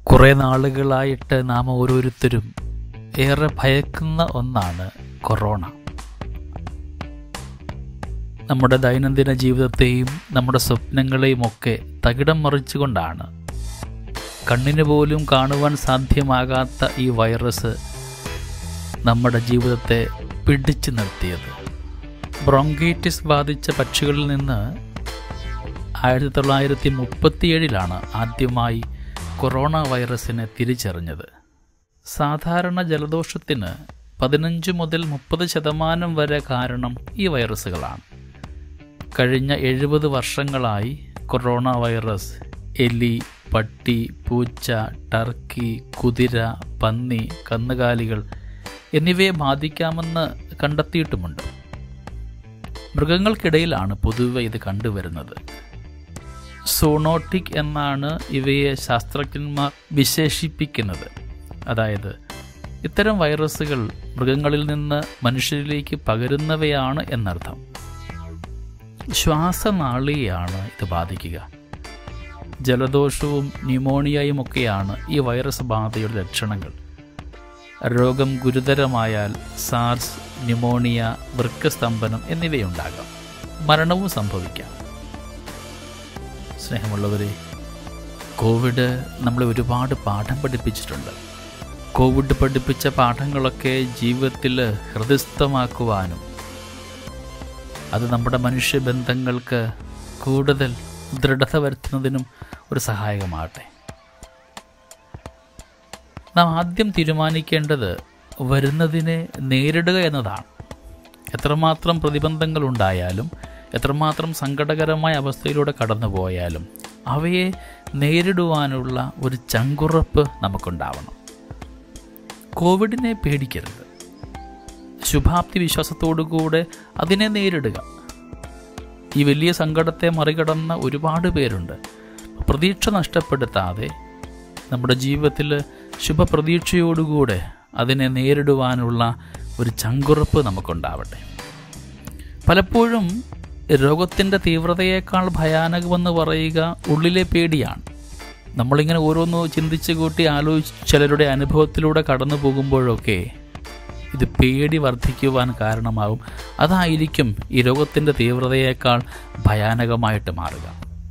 കുറേ നാളുകളായിട്ട് നാം ഓരോരുത്തരും ഏറെ ഭയക്കുന്ന ഒന്നാണ് കൊറോണ നമ്മുടെ ദൈനംദിന ജീവിതത്തെയും നമ്മുടെ സ്വപ്നങ്ങളെയും ഒക്കെ തകിടം മറിച്ചുകൊണ്ടാണ് കണ്ണിന് പോലും കാണുവാൻ സാധ്യമാകാത്ത ഈ വൈറസ് നമ്മുടെ ജീവിതത്തെ പിടിച്ചു നിർത്തിയത് ബ്രോങ്കൈറ്റിസ് ബാധിച്ച പക്ഷികളിൽ നിന്ന് ആയിരത്തി തൊള്ളായിരത്തി മുപ്പത്തിയേഴിലാണ് ആദ്യമായി കൊറോണ വൈറസിനെ തിരിച്ചറിഞ്ഞത് സാധാരണ ജലദോഷത്തിന് പതിനഞ്ച് മുതൽ മുപ്പത് ശതമാനം വരെ കാരണം ഈ വൈറസുകളാണ് കഴിഞ്ഞ എഴുപത് വർഷങ്ങളായി കൊറോണ വൈറസ് എലി പട്ടി പൂച്ച ടർക്കി കുതിര പന്നി കന്നുകാലികൾ എന്നിവയെ ബാധിക്കാമെന്ന് കണ്ടെത്തിയിട്ടുമുണ്ട് മൃഗങ്ങൾക്കിടയിലാണ് പൊതുവെ ഇത് കണ്ടുവരുന്നത് സോണോട്ടിക് എന്നാണ് ഇവയെ ശാസ്ത്രജ്ഞന്മാർ വിശേഷിപ്പിക്കുന്നത് അതായത് ഇത്തരം വൈറസുകൾ മൃഗങ്ങളിൽ നിന്ന് മനുഷ്യരിലേക്ക് പകരുന്നവയാണ് എന്നർത്ഥം ശ്വാസനാളിയെയാണ് ഇത് ബാധിക്കുക ജലദോഷവും ന്യൂമോണിയയും ഒക്കെയാണ് ഈ വൈറസ് ബാധയുടെ ലക്ഷണങ്ങൾ രോഗം ഗുരുതരമായാൽ സാർസ് ന്യൂമോണിയ വൃക്കസ്തംഭനം എന്നിവയുണ്ടാകാം മരണവും സംഭവിക്കാം സ്നേഹമുള്ളവരെ കോവിഡ് നമ്മളെ ഒരുപാട് പാഠം പഠിപ്പിച്ചിട്ടുണ്ട് കോവിഡ് പഠിപ്പിച്ച പാഠങ്ങളൊക്കെ ജീവിതത്തിൽ ഹൃദയസ്ഥമാക്കുവാനും അത് നമ്മുടെ മനുഷ്യബന്ധങ്ങൾക്ക് കൂടുതൽ ദൃഢത വരുത്തുന്നതിനും ഒരു സഹായകമാകട്ടെ നാം ആദ്യം തീരുമാനിക്കേണ്ടത് വരുന്നതിനെ നേരിടുക എന്നതാണ് എത്രമാത്രം പ്രതിബന്ധങ്ങൾ ഉണ്ടായാലും എത്രമാത്രം സങ്കടകരമായ അവസ്ഥയിലൂടെ കടന്നുപോയാലും അവയെ നേരിടുവാനുള്ള ഒരു ചങ്കുറപ്പ് നമുക്കുണ്ടാവണം കോവിഡിനെ പേടിക്കരുത് ശുഭാപ്തി വിശ്വാസത്തോടുകൂടെ അതിനെ നേരിടുക ഈ വലിയ സങ്കടത്തെ മറികടന്ന ഒരുപാട് പേരുണ്ട് പ്രതീക്ഷ നഷ്ടപ്പെടുത്താതെ നമ്മുടെ ജീവിതത്തിൽ ശുഭപ്രതീക്ഷയോടുകൂടെ അതിനെ നേരിടുവാനുള്ള ഒരു ചങ്കുറപ്പ് നമുക്കുണ്ടാവട്ടെ പലപ്പോഴും രോഗത്തിൻ്റെ തീവ്രതയേക്കാൾ ഭയാനകമെന്ന് പറയുക ഉള്ളിലെ പേടിയാണ് നമ്മളിങ്ങനെ ഓരോന്ന് ചിന്തിച്ച് കൂട്ടി ആലോചിച്ച് ചിലരുടെ അനുഭവത്തിലൂടെ കടന്നു പോകുമ്പോഴൊക്കെ ഇത് പേടി വർദ്ധിക്കുവാൻ കാരണമാകും അതായിരിക്കും ഈ രോഗത്തിൻ്റെ തീവ്രതയേക്കാൾ ഭയാനകമായിട്ട് മാറുക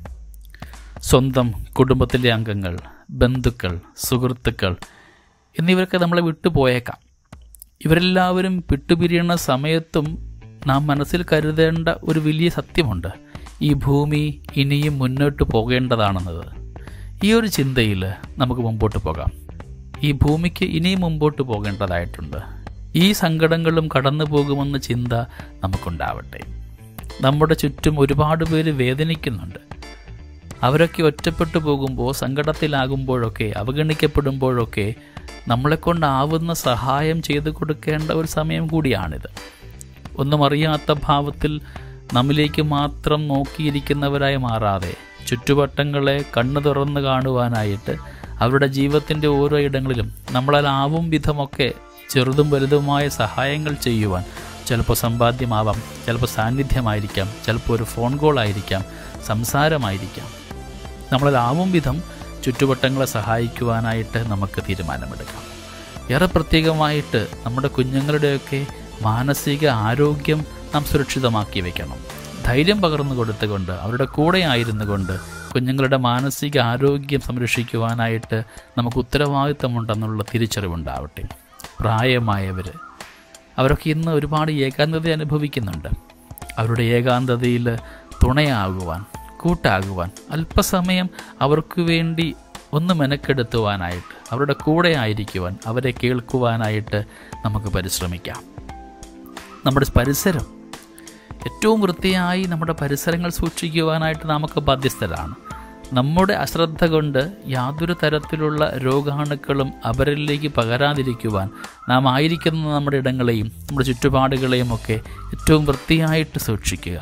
സ്വന്തം കുടുംബത്തിലെ അംഗങ്ങൾ ബന്ധുക്കൾ സുഹൃത്തുക്കൾ എന്നിവരൊക്കെ നമ്മളെ വിട്ടുപോയേക്കാം ഇവരെല്ലാവരും വിട്ടുപിരിയുന്ന സമയത്തും നാം മനസ്സിൽ കരുതേണ്ട ഒരു വലിയ സത്യമുണ്ട് ഈ ഭൂമി ഇനിയും മുന്നോട്ട് പോകേണ്ടതാണെന്നത് ഈ ഒരു ചിന്തയിൽ നമുക്ക് മുമ്പോട്ട് പോകാം ഈ ഭൂമിക്ക് ഇനിയും മുമ്പോട്ട് പോകേണ്ടതായിട്ടുണ്ട് ഈ സങ്കടങ്ങളും കടന്നു പോകുമെന്ന ചിന്ത നമുക്കുണ്ടാവട്ടെ നമ്മുടെ ചുറ്റും ഒരുപാട് പേര് വേദനിക്കുന്നുണ്ട് അവരൊക്കെ ഒറ്റപ്പെട്ടു പോകുമ്പോൾ സങ്കടത്തിലാകുമ്പോഴൊക്കെ അവഗണിക്കപ്പെടുമ്പോഴൊക്കെ നമ്മളെക്കൊണ്ടാവുന്ന സഹായം ചെയ്തു കൊടുക്കേണ്ട ഒരു സമയം കൂടിയാണിത് ഒന്നും അറിയാത്ത ഭാവത്തിൽ നമ്മിലേക്ക് മാത്രം നോക്കിയിരിക്കുന്നവരായി മാറാതെ ചുറ്റുവട്ടങ്ങളെ കണ്ണു തുറന്ന് കാണുവാനായിട്ട് അവരുടെ ജീവിതത്തിൻ്റെ ഓരോ ഇടങ്ങളിലും നമ്മളാലാവും വിധമൊക്കെ ചെറുതും വലുതുമായ സഹായങ്ങൾ ചെയ്യുവാൻ ചിലപ്പോൾ സമ്പാദ്യമാവാം ചിലപ്പോൾ സാന്നിധ്യമായിരിക്കാം ചിലപ്പോൾ ഒരു ഫോൺ കോൾ ആയിരിക്കാം സംസാരമായിരിക്കാം നമ്മളാവും വിധം ചുറ്റുവട്ടങ്ങളെ സഹായിക്കുവാനായിട്ട് നമുക്ക് തീരുമാനമെടുക്കാം ഏറെ പ്രത്യേകമായിട്ട് നമ്മുടെ കുഞ്ഞുങ്ങളുടെയൊക്കെ മാനസിക ആരോഗ്യം നാം സുരക്ഷിതമാക്കി വെക്കണം ധൈര്യം പകർന്നു കൊടുത്തുകൊണ്ട് അവരുടെ കൂടെ ആയിരുന്നു കൊണ്ട് കുഞ്ഞുങ്ങളുടെ മാനസിക ആരോഗ്യം സംരക്ഷിക്കുവാനായിട്ട് നമുക്ക് ഉത്തരവാദിത്തമുണ്ടെന്നുള്ള തിരിച്ചറിവുണ്ടാവട്ടെ പ്രായമായവർ അവരൊക്കെ ഇന്ന് ഒരുപാട് ഏകാന്തത അനുഭവിക്കുന്നുണ്ട് അവരുടെ ഏകാന്തതയിൽ തുണയാകുവാൻ കൂട്ടാകുവാൻ അല്പസമയം അവർക്ക് വേണ്ടി ഒന്ന് മെനക്കെടുത്തുവാനായിട്ട് അവരുടെ കൂടെ ആയിരിക്കുവാൻ അവരെ കേൾക്കുവാനായിട്ട് നമുക്ക് പരിശ്രമിക്കാം നമ്മുടെ പരിസരം ഏറ്റവും വൃത്തിയായി നമ്മുടെ പരിസരങ്ങൾ സൂക്ഷിക്കുവാനായിട്ട് നമുക്ക് ബാധ്യസ്ഥരാണ് നമ്മുടെ അശ്രദ്ധ കൊണ്ട് യാതൊരു തരത്തിലുള്ള രോഗാണുക്കളും അവരിലേക്ക് പകരാതിരിക്കുവാൻ നാം ആയിരിക്കുന്ന നമ്മുടെ ഇടങ്ങളെയും നമ്മുടെ ചുറ്റുപാടുകളെയും ഒക്കെ ഏറ്റവും വൃത്തിയായിട്ട് സൂക്ഷിക്കുക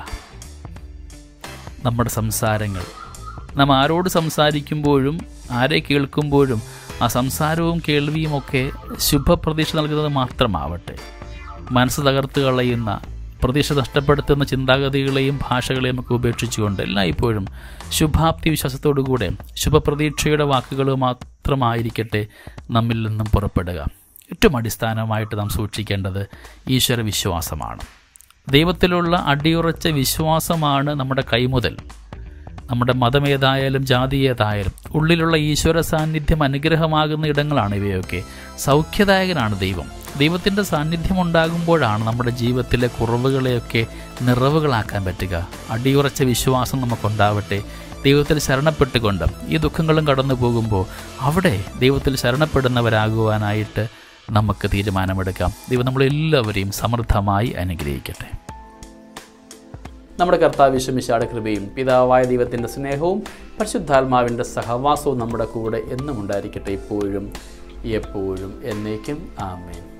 നമ്മുടെ സംസാരങ്ങൾ നാം ആരോട് സംസാരിക്കുമ്പോഴും ആരെ കേൾക്കുമ്പോഴും ആ സംസാരവും കേൾവിയും ഒക്കെ ശുഭപ്രതീക്ഷ നൽകുന്നത് മാത്രമാവട്ടെ മനസ്സ് തകർത്ത് കളയുന്ന പ്രതീക്ഷ നഷ്ടപ്പെടുത്തുന്ന ചിന്താഗതികളെയും ഭാഷകളെയും ഒക്കെ ഉപേക്ഷിച്ചുകൊണ്ട് എല്ലായ്പ്പോഴും ശുഭാപ്തി വിശ്വാസത്തോടുകൂടെ ശുഭപ്രതീക്ഷയുടെ വാക്കുകൾ മാത്രമായിരിക്കട്ടെ നമ്മിൽ നിന്നും പുറപ്പെടുക ഏറ്റവും അടിസ്ഥാനമായിട്ട് നാം സൂക്ഷിക്കേണ്ടത് ഈശ്വര വിശ്വാസമാണ് ദൈവത്തിലുള്ള അടിയുറച്ച വിശ്വാസമാണ് നമ്മുടെ കൈമുതൽ നമ്മുടെ മതം ഏതായാലും ജാതി ഏതായാലും ഉള്ളിലുള്ള ഈശ്വര സാന്നിധ്യം അനുഗ്രഹമാകുന്ന ഇടങ്ങളാണ് ഇവയൊക്കെ സൗഖ്യദായകനാണ് ദൈവം ദൈവത്തിൻ്റെ സാന്നിധ്യം ഉണ്ടാകുമ്പോഴാണ് നമ്മുടെ ജീവിതത്തിലെ കുറവുകളെയൊക്കെ നിറവുകളാക്കാൻ പറ്റുക അടിയുറച്ച വിശ്വാസം നമുക്കുണ്ടാവട്ടെ ദൈവത്തിൽ ശരണപ്പെട്ടുകൊണ്ട് ഈ ദുഃഖങ്ങളും കടന്നു പോകുമ്പോൾ അവിടെ ദൈവത്തിൽ ശരണപ്പെടുന്നവരാകുവാനായിട്ട് നമുക്ക് തീരുമാനമെടുക്കാം ദൈവം നമ്മളെല്ലാവരെയും സമൃദ്ധമായി അനുഗ്രഹിക്കട്ടെ നമ്മുടെ കർത്താവ് വിശ്വമിശാട് കൃപയും പിതാവായ ദൈവത്തിൻ്റെ സ്നേഹവും പരിശുദ്ധാത്മാവിൻ്റെ സഹവാസവും നമ്മുടെ കൂടെ എന്നും ഉണ്ടായിരിക്കട്ടെ ഇപ്പോഴും എപ്പോഴും എന്നേക്കും ആമേൻ